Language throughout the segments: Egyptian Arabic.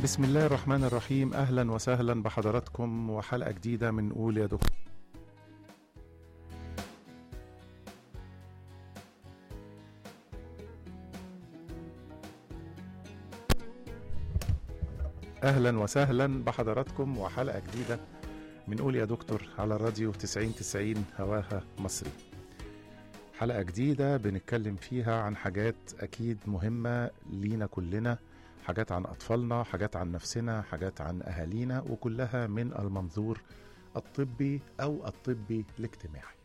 بسم الله الرحمن الرحيم اهلا وسهلا بحضراتكم وحلقه جديده من قول يا دكتور اهلا وسهلا بحضراتكم وحلقه جديده من قول يا دكتور على الراديو 90 90 هواها مصري حلقه جديده بنتكلم فيها عن حاجات اكيد مهمه لينا كلنا حاجات عن أطفالنا حاجات عن نفسنا حاجات عن أهالينا وكلها من المنظور الطبي أو الطبي الاجتماعي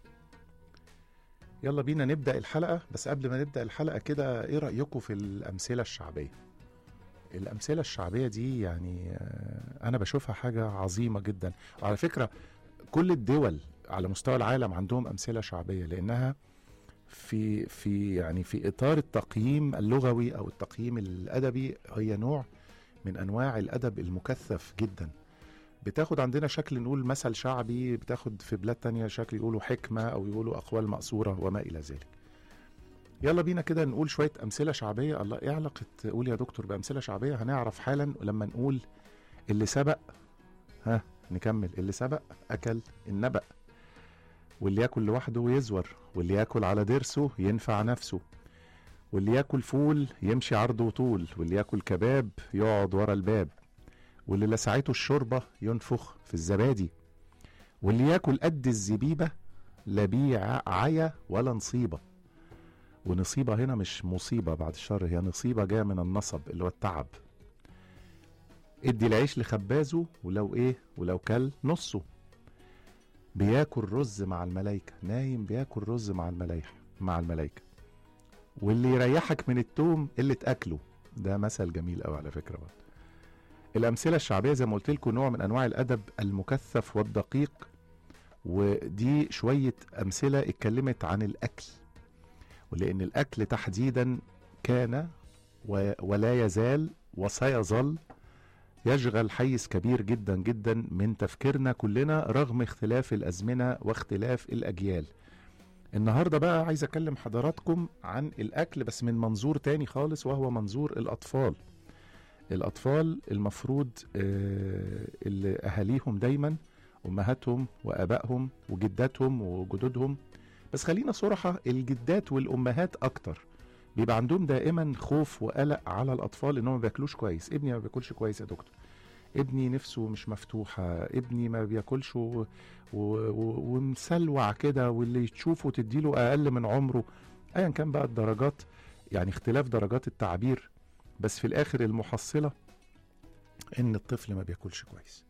يلا بينا نبدأ الحلقة بس قبل ما نبدأ الحلقة كده إيه رأيكم في الأمثلة الشعبية الأمثلة الشعبية دي يعني آه، أنا بشوفها حاجة عظيمة جدا وعلى فكرة كل الدول على مستوى العالم عندهم أمثلة شعبية لأنها في في يعني في اطار التقييم اللغوي او التقييم الادبي هي نوع من انواع الادب المكثف جدا بتاخد عندنا شكل نقول مثل شعبي بتاخد في بلاد تانية شكل يقولوا حكمة أو يقولوا أقوال مأثورة وما إلى ذلك يلا بينا كده نقول شوية أمثلة شعبية الله إيه علاقة قول يا دكتور بأمثلة شعبية هنعرف حالا لما نقول اللي سبق ها نكمل اللي سبق أكل النبأ واللي ياكل لوحده يزور واللي ياكل على ضرسه ينفع نفسه واللي ياكل فول يمشي عرض وطول واللي ياكل كباب يقعد ورا الباب واللي لسعته الشوربة ينفخ في الزبادي واللي ياكل قد الزبيبة لا بيع عيا ولا نصيبة ونصيبة هنا مش مصيبة بعد الشر هي نصيبة جاية من النصب اللي هو التعب ادي العيش لخبازه ولو ايه ولو كل نصه بياكل رز مع الملايكة نايم بياكل رز مع الملايكة مع الملايكة واللي يريحك من التوم قلة أكله ده مثل جميل قوي على فكرة برضه الأمثلة الشعبية زي ما قلت لكم نوع من أنواع الأدب المكثف والدقيق ودي شوية أمثلة اتكلمت عن الأكل ولأن الأكل تحديدا كان و- ولا يزال وسيظل يشغل حيز كبير جدا جدا من تفكيرنا كلنا رغم اختلاف الازمنه واختلاف الاجيال. النهارده بقى عايز اكلم حضراتكم عن الاكل بس من منظور تاني خالص وهو منظور الاطفال. الاطفال المفروض آه، اللي اهاليهم دايما امهاتهم وابائهم وجداتهم وجدودهم بس خلينا صراحه الجدات والامهات اكتر بيبقى عندهم دائما خوف وقلق على الاطفال انهم ما بياكلوش كويس ابني ما بياكلش كويس يا دكتور ابني نفسه مش مفتوحه ابني ما بياكلش و... و... و... ومسلوع كده واللي تشوفه تديله اقل من عمره ايا كان بقى الدرجات يعني اختلاف درجات التعبير بس في الاخر المحصله ان الطفل ما بياكلش كويس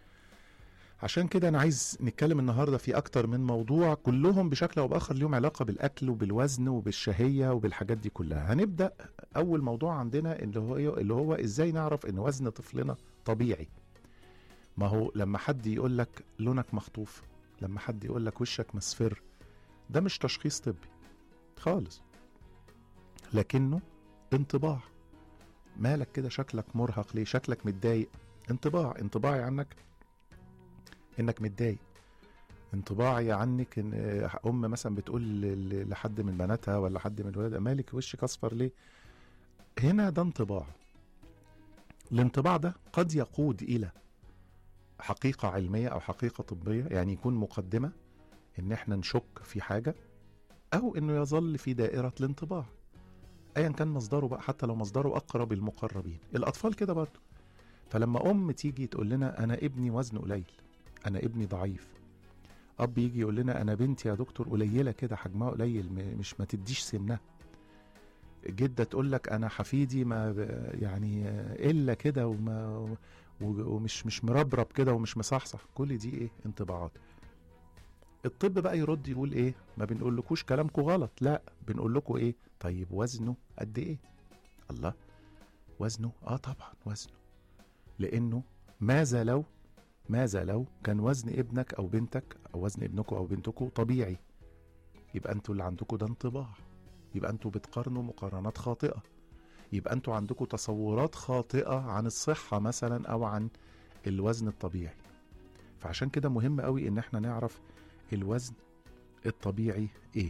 عشان كده انا عايز نتكلم النهارده في اكتر من موضوع كلهم بشكل او باخر ليهم علاقه بالاكل وبالوزن وبالشهيه وبالحاجات دي كلها هنبدا اول موضوع عندنا اللي هو اللي هو ازاي نعرف ان وزن طفلنا طبيعي ما هو لما حد يقول لك لونك مخطوف لما حد يقول لك وشك مصفر ده مش تشخيص طبي خالص لكنه انطباع مالك كده شكلك مرهق ليه شكلك متضايق انطباع انطباعي عنك انك متضايق انطباعي عنك ان ام مثلا بتقول ل- لحد من بناتها ولا حد من ولادها مالك وشك اصفر ليه هنا ده انطباع الانطباع ده قد يقود الى حقيقة علمية او حقيقة طبية يعني يكون مقدمة ان احنا نشك في حاجة او انه يظل في دائرة الانطباع ايا كان مصدره بقى حتى لو مصدره اقرب المقربين الاطفال كده برضه فلما ام تيجي تقول لنا انا ابني وزنه قليل انا ابني ضعيف اب يجي يقول لنا انا بنتي يا دكتور قليله كده حجمها قليل م- مش ما تديش سنها جده تقول لك انا حفيدي ما ب- يعني آه، الا كده وما و- ومش مش مربرب كده ومش مصحصح كل دي ايه انطباعات الطب بقى يرد يقول ايه ما بنقولكوش كلامكم غلط لا بنقول لكم ايه طيب وزنه قد ايه الله وزنه اه طبعا وزنه لانه ماذا لو ماذا لو كان وزن ابنك او بنتك او وزن ابنكم او بنتكم طبيعي يبقى انتوا اللي عندكم ده انطباع يبقى انتوا بتقارنوا مقارنات خاطئه يبقى انتوا عندكم تصورات خاطئه عن الصحه مثلا او عن الوزن الطبيعي فعشان كده مهم قوي ان احنا نعرف الوزن الطبيعي ايه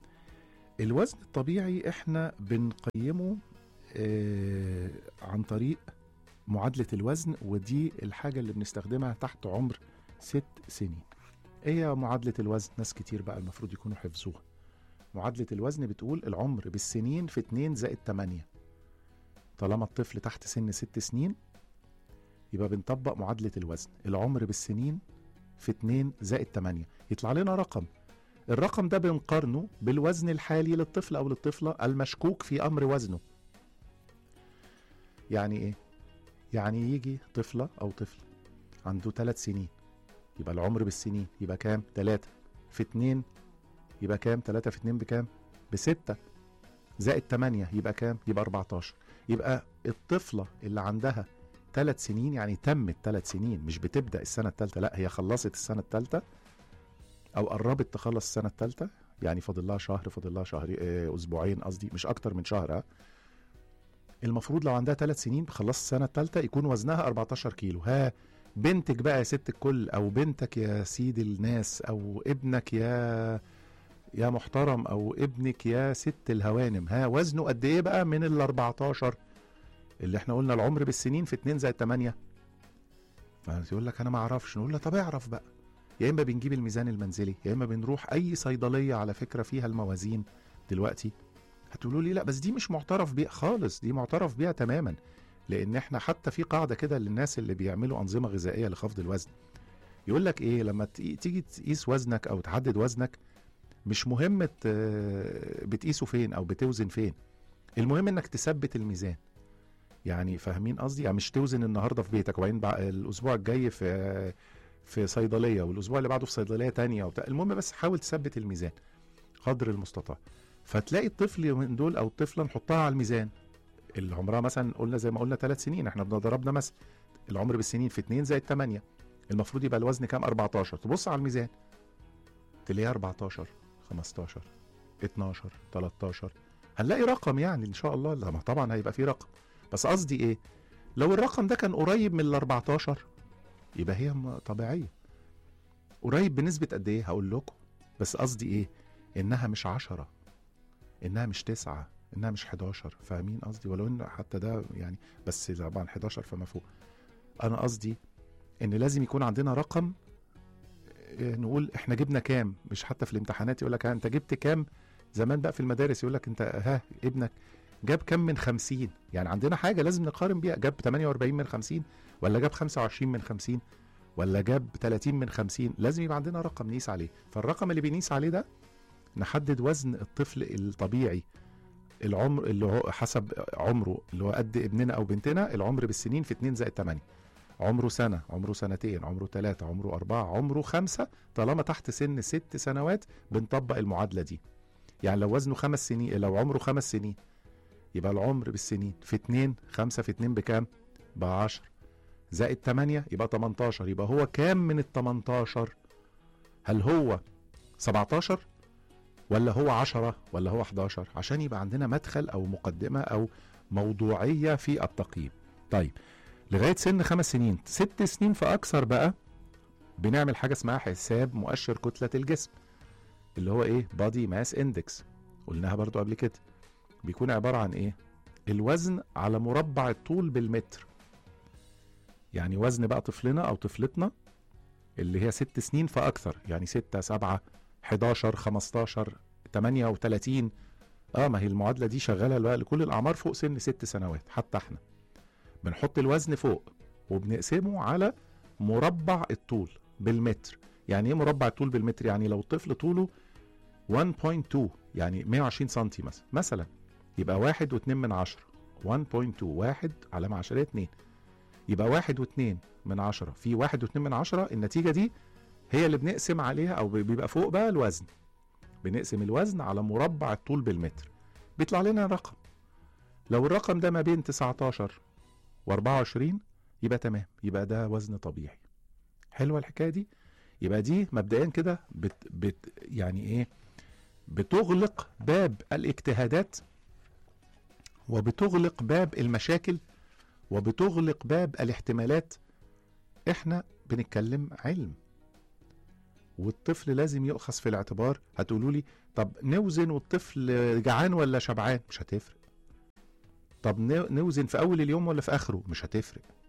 الوزن الطبيعي احنا بنقيمه آه عن طريق معادلة الوزن ودي الحاجة اللي بنستخدمها تحت عمر ست سنين ايه هي معادلة الوزن ناس كتير بقى المفروض يكونوا حفظوها معادلة الوزن بتقول العمر بالسنين في 2 زائد 8 طالما الطفل تحت سن ست سنين يبقى بنطبق معادلة الوزن العمر بالسنين في 2 زائد 8 يطلع لنا رقم الرقم ده بنقارنه بالوزن الحالي للطفل او للطفلة المشكوك في امر وزنه يعني ايه يعني يجي طفلة او طفل عنده 3 سنين يبقى العمر بالسنين يبقى كام 3 في 2 يبقى كام 3 في 2 بكام بستة زائد 8 يبقى كام يبقى 14 يبقى الطفلة اللي عندها ثلاث سنين يعني تمت ثلاث سنين مش بتبدا السنه الثالثه لا هي خلصت السنه الثالثه او قربت تخلص السنه الثالثه يعني فاضل لها شهر فاضل لها شهر آه، اسبوعين قصدي مش اكتر من شهر ها المفروض لو عندها ثلاث سنين خلصت السنه الثالثه يكون وزنها 14 كيلو ها بنتك بقى يا ست الكل او بنتك يا سيد الناس او ابنك يا يا محترم او ابنك يا ست الهوانم ها وزنه قد ايه بقى من ال 14 اللي احنا قلنا العمر بالسنين في 2 زائد 8 فيقول لك انا ما اعرفش نقول له طب اعرف بقى يا اما بنجيب الميزان المنزلي يا اما بنروح اي صيدليه على فكره فيها الموازين دلوقتي هتقولوا لي لا بس دي مش معترف بيها خالص دي معترف بيها تماما لان احنا حتى في قاعده كده للناس اللي بيعملوا انظمه غذائيه لخفض الوزن يقول لك ايه لما تي- تيجي تقيس وزنك او تحدد وزنك مش مهم ت- بتقيسه فين او بتوزن فين المهم انك تثبت الميزان يعني فاهمين قصدي يعني مش توزن النهارده في بيتك وبعدين بع- الاسبوع الجاي في في صيدليه والاسبوع اللي بعده في صيدليه تانية وبتاع المهم بس حاول تثبت الميزان قدر المستطاع فتلاقي الطفل من دول او الطفله نحطها على الميزان اللي عمرها مثلا قلنا زي ما قلنا ثلاث سنين احنا ضربنا مثلا العمر بالسنين في 2 زائد 8 المفروض يبقى الوزن كام 14 تبص على الميزان تلاقيها 14 15 12 13 هنلاقي رقم يعني ان شاء الله لا ما طبعا هيبقى في رقم بس قصدي ايه لو الرقم ده كان قريب من ال 14 يبقى هي م- طبيعيه قريب بنسبه قد ايه هقول لكم بس قصدي ايه انها مش 10 انها مش 9 انها مش 11 فاهمين قصدي ولو ان حتى ده يعني بس طبعا 11 فما فوق انا قصدي ان لازم يكون عندنا رقم آه، نقول احنا جبنا كام مش حتى في الامتحانات يقول لك انت جبت كام زمان بقى في المدارس يقول لك انت ها ابنك جاب كام من 50 يعني عندنا حاجه لازم نقارن بيها جاب 48 من 50 ولا جاب 25 من 50 ولا جاب 30 من 50 لازم يبقى عندنا رقم نقيس عليه فالرقم اللي بنقيس عليه ده نحدد وزن الطفل الطبيعي العمر اللي هو حسب عمره اللي هو قد ابننا او بنتنا العمر بالسنين في 2 زائد 8 عمره سنة عمره سنتين عمره ثلاثة عمره أربعة عمره خمسة طالما تحت سن ست سنوات بنطبق المعادلة دي يعني لو وزنه خمس سنين لو عمره خمس سنين يبقى العمر بالسنين في 2 5 في 2 بكام؟ ب 10 زائد 8 يبقى 18 يبقى هو كام من ال 18 هل هو 17 ولا هو 10 ولا هو 11 عشان يبقى عندنا مدخل او مقدمه او موضوعيه في التقييم طيب لغايه سن خمس سنين ست سنين فاكثر بقى بنعمل حاجه اسمها حساب مؤشر كتله الجسم اللي هو ايه بادي ماس اندكس قلناها برضو قبل كده بيكون عباره عن ايه الوزن على مربع الطول بالمتر يعني وزن بقى طفلنا او طفلتنا اللي هي ست سنين فاكثر يعني ستة سبعة 11 15 38 اه ما هي المعادله دي شغاله بقى لكل الاعمار فوق سن ست سنوات حتى احنا بنحط الوزن فوق وبنقسمه على مربع الطول بالمتر يعني ايه مربع الطول بالمتر يعني لو الطفل طوله 1.2 يعني 120 سنتي مثلا مثلا يبقى واحد واتنين من عشرة 1.2 واحد علامة عشرية اتنين يبقى واحد واتنين من عشرة في واحد واتنين من عشرة النتيجة دي هي اللي بنقسم عليها او بيبقى فوق بقى الوزن بنقسم الوزن على مربع الطول بالمتر بيطلع لنا رقم لو الرقم ده ما بين 19 و24 يبقى تمام يبقى ده وزن طبيعي حلوه الحكايه دي يبقى دي مبدئيا كده بت بت يعني ايه بتغلق باب الاجتهادات وبتغلق باب المشاكل وبتغلق باب الاحتمالات احنا بنتكلم علم والطفل لازم يؤخذ في الاعتبار هتقولوا لي طب نوزن والطفل جعان ولا شبعان مش هتفرق طب نو- نوزن في اول اليوم ولا في اخره مش هتفرق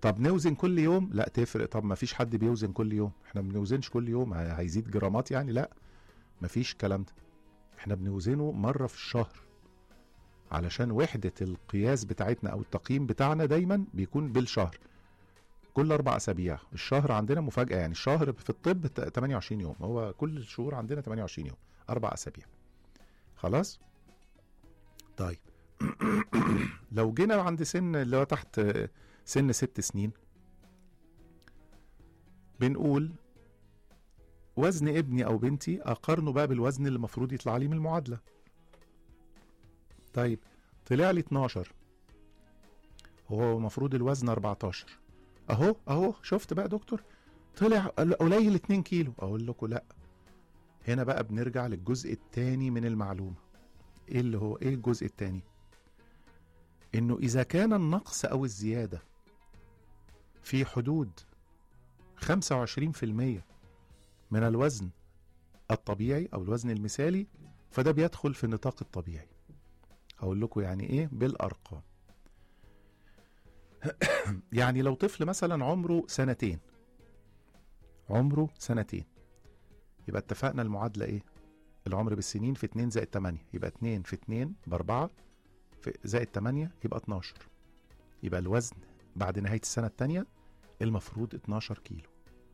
طب نوزن كل يوم لا تفرق طب ما فيش حد بيوزن كل يوم احنا ما بنوزنش كل يوم ه- هيزيد جرامات يعني لا ما فيش الكلام ده احنا بنوزنه مرة في الشهر علشان وحدة القياس بتاعتنا او التقييم بتاعنا دايما بيكون بالشهر كل اربع اسابيع الشهر عندنا مفاجأة يعني الشهر في الطب ت- 28 يوم هو كل الشهور عندنا 28 يوم اربع اسابيع خلاص طيب لو جينا عند سن اللي هو تحت سن ست سنين بنقول وزن ابني او بنتي اقارنه بقى بالوزن اللي المفروض يطلع لي من المعادله طيب طلع لي 12 هو المفروض الوزن 14 اهو اهو شفت بقى دكتور طلع قليل 2 كيلو اقول لكم لا هنا بقى بنرجع للجزء الثاني من المعلومه ايه اللي هو ايه الجزء الثاني انه اذا كان النقص او الزياده في حدود 25% من الوزن الطبيعي او الوزن المثالي فده بيدخل في النطاق الطبيعي هقول لكم يعني ايه بالارقام يعني لو طفل مثلا عمره سنتين عمره سنتين يبقى اتفقنا المعادله ايه العمر بالسنين في 2 زائد 8 يبقى 2 في 2 ب 4 في زائد 8 يبقى 12 يبقى الوزن بعد نهايه السنه الثانيه المفروض 12 كيلو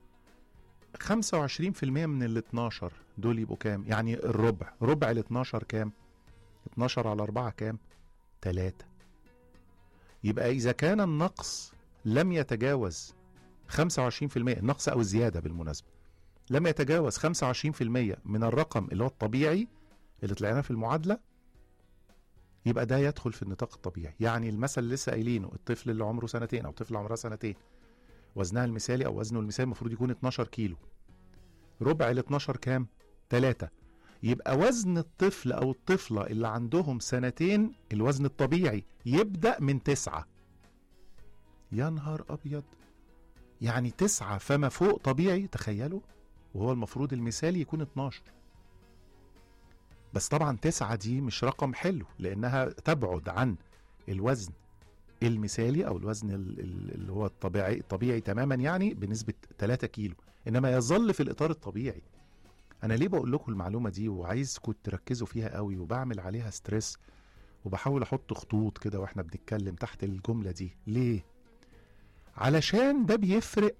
25% من ال 12 دول يبقوا كام؟ يعني الربع، ربع ال 12 كام؟ 12 على 4 كام؟ 3 يبقى إذا كان النقص لم يتجاوز 25% النقص أو الزيادة بالمناسبة لم يتجاوز 25% من الرقم اللي هو الطبيعي اللي طلعناه في المعادلة يبقى ده يدخل في النطاق الطبيعي يعني المثل اللي لسه قايلينه الطفل اللي عمره سنتين أو طفل عمرها سنتين وزنها المثالي او وزنه المثالي المفروض يكون 12 كيلو ربع ال 12 كام 3 يبقى وزن الطفل او الطفله اللي عندهم سنتين الوزن الطبيعي يبدا من تسعة يا نهار ابيض يعني تسعة فما فوق طبيعي تخيلوا وهو المفروض المثالي يكون 12 بس طبعا تسعة دي مش رقم حلو لانها تبعد عن الوزن المثالي او الوزن ال- ال- اللي هو الطبيعي الطبيعي تماما يعني بنسبه 3 كيلو انما يظل في الاطار الطبيعي انا ليه بقول لكم المعلومه دي وعايزكم تركزوا فيها قوي وبعمل عليها ستريس وبحاول احط خطوط كده واحنا بنتكلم تحت الجمله دي ليه علشان ده بيفرق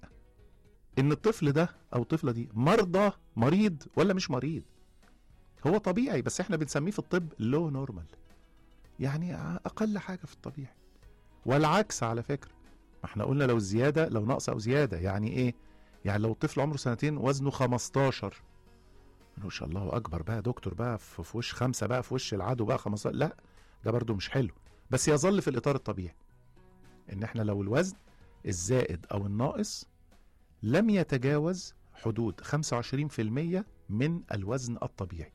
ان الطفل ده او الطفله دي مرضى مريض ولا مش مريض هو طبيعي بس احنا بنسميه في الطب لو نورمال يعني اقل حاجه في الطبيعي والعكس على فكره ما احنا قلنا لو زياده لو نقص او زياده يعني ايه يعني لو الطفل عمره سنتين وزنه 15 ما شاء الله اكبر بقى دكتور بقى في في وش خمسه بقى في وش العدو بقى 15 لا ده برضو مش حلو بس يظل في الاطار الطبيعي ان احنا لو الوزن الزائد او الناقص لم يتجاوز حدود 25% من الوزن الطبيعي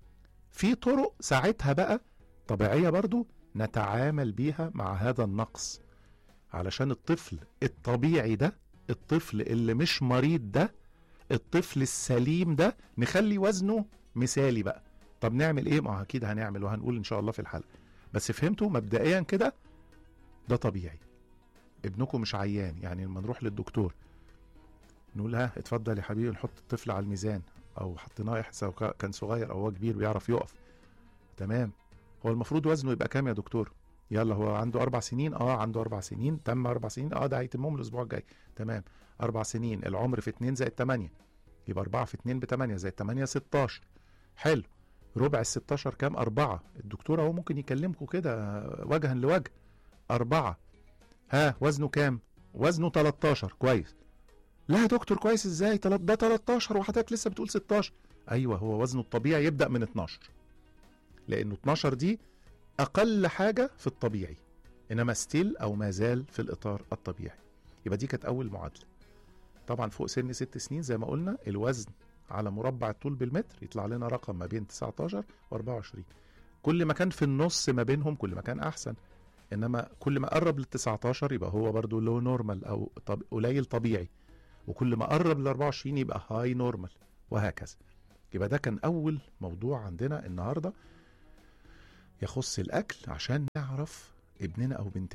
في طرق ساعتها بقى طبيعية برضو نتعامل بيها مع هذا النقص علشان الطفل الطبيعي ده الطفل اللي مش مريض ده الطفل السليم ده نخلي وزنه مثالي بقى طب نعمل ايه ما هو اكيد هنعمل وهنقول ان شاء الله في الحلقه بس فهمتوا مبدئيا كده ده طبيعي ابنكم مش عيان يعني لما نروح للدكتور نقول ها اتفضل يا حبيبي نحط الطفل على الميزان او حطيناه سواء كان صغير او هو كبير ويعرف يقف تمام هو المفروض وزنه يبقى كام يا دكتور يلا هو عنده اربع سنين اه عنده اربع سنين تم اربع سنين اه ده هيتمهم الاسبوع الجاي تمام اربع سنين العمر في 2 زائد 8 يبقى 4 في 2 ب 8 زائد 8 16 حلو ربع ال 16 كام؟ أربعة الدكتور أهو ممكن يكلمكم كده وجها لوجه أربعة ها وزنه كام؟ وزنه 13 كويس لا يا دكتور كويس ازاي؟ تلات- ده 13 وحضرتك لسه بتقول 16 أيوه هو وزنه الطبيعي يبدأ من 12 لأنه 12 دي أقل حاجة في الطبيعي إنما ستيل أو ما زال في الإطار الطبيعي يبقى دي كانت أول معادلة طبعا فوق سن ست سنين زي ما قلنا الوزن على مربع الطول بالمتر يطلع لنا رقم ما بين 19 و24 كل ما كان في النص ما بينهم كل ما كان احسن انما كل ما قرب لل 19 يبقى هو برضو لو نورمال او طب قليل طبيعي وكل ما قرب لل 24 يبقى هاي نورمال وهكذا يبقى ده كان اول موضوع عندنا النهارده يخص الاكل عشان نعرف ابننا او بنتنا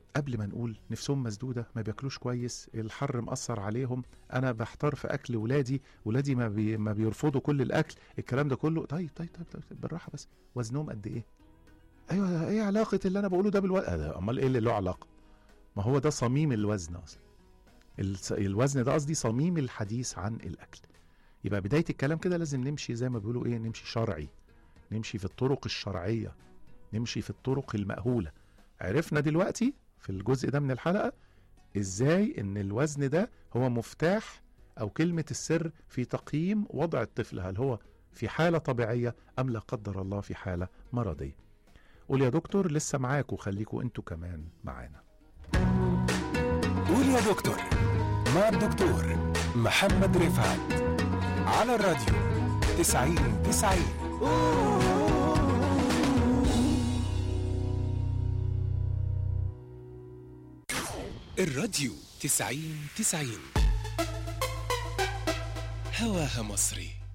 قبل ما نقول نفسهم مسدوده ما بياكلوش كويس الحر مأثر عليهم انا بحتار في اكل ولادي ولادي ما, بي ما بيرفضوا كل الاكل الكلام ده كله طيب طيب طيب, طيب بالراحه بس وزنهم قد ايه ايوه ايه علاقه اللي انا بقوله ده بالوزن امال ايه اللي له علاقه ما هو ده صميم الوزن اصلا الس- الوزن ده قصدي صميم الحديث عن الاكل يبقى بدايه الكلام كده لازم نمشي زي ما بيقولوا ايه نمشي شرعي نمشي في الطرق الشرعيه نمشي في الطرق المأهوله عرفنا دلوقتي في الجزء ده من الحلقه ازاي ان الوزن ده هو مفتاح او كلمه السر في تقييم وضع الطفل هل هو في حاله طبيعيه ام لا قدر الله في حاله مرضيه قول يا دكتور لسه معاكوا خليكوا انتوا كمان معانا قول يا دكتور مع الدكتور محمد رفعت على الراديو تسعين تسعين الراديو تسعين تسعين هواها مصري